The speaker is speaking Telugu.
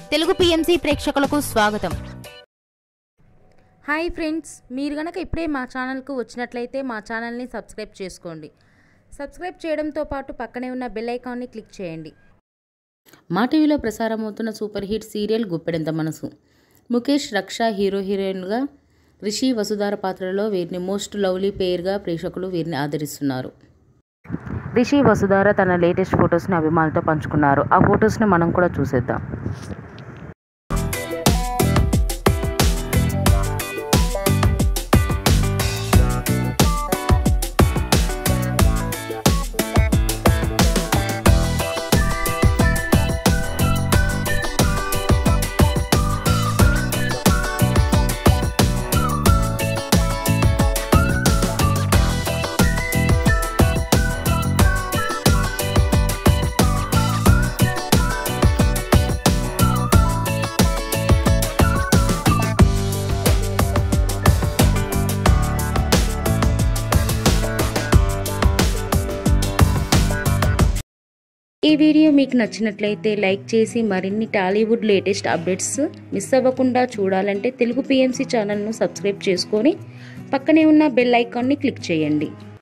తెలుగు పిఎంసి ప్రేక్షకులకు స్వాగతం హాయ్ ఫ్రెండ్స్ మీరు గనక ఇప్పుడే మా ఛానల్కు వచ్చినట్లయితే మా ఛానల్ని సబ్స్క్రైబ్ చేసుకోండి సబ్స్క్రైబ్ చేయడంతో పాటు పక్కనే ఉన్న బెల్ ఐకాన్ని క్లిక్ చేయండి మా టీవీలో ప్రసారమవుతున్న super hit serial Guppedantha Manasu Mukesh రక్ష హీరో హీరోయిన్గా రిషి వసుధార పాత్రలో వీరిని మోస్ట్ లవ్లీ పేర్గా ప్రేక్షకులు వీరిని ఆదరిస్తున్నారు రిషి వసుధార తన లేటెస్ట్ ఫొటోస్ని అభిమానులతో పంచుకున్నారు ఆ ఫొటోస్ని మనం కూడా చూసేద్దాం ఈ వీడియో మీకు నచ్చినట్లయితే లైక్ చేసి మరిన్ని టాలీవుడ్ లేటెస్ట్ అప్డేట్స్ మిస్ అవ్వకుండా చూడాలంటే తెలుగు పిఎంసి ఛానల్ను సబ్స్క్రైబ్ చేసుకొని పక్కనే ఉన్న బెల్ ఐకాన్ని క్లిక్ చేయండి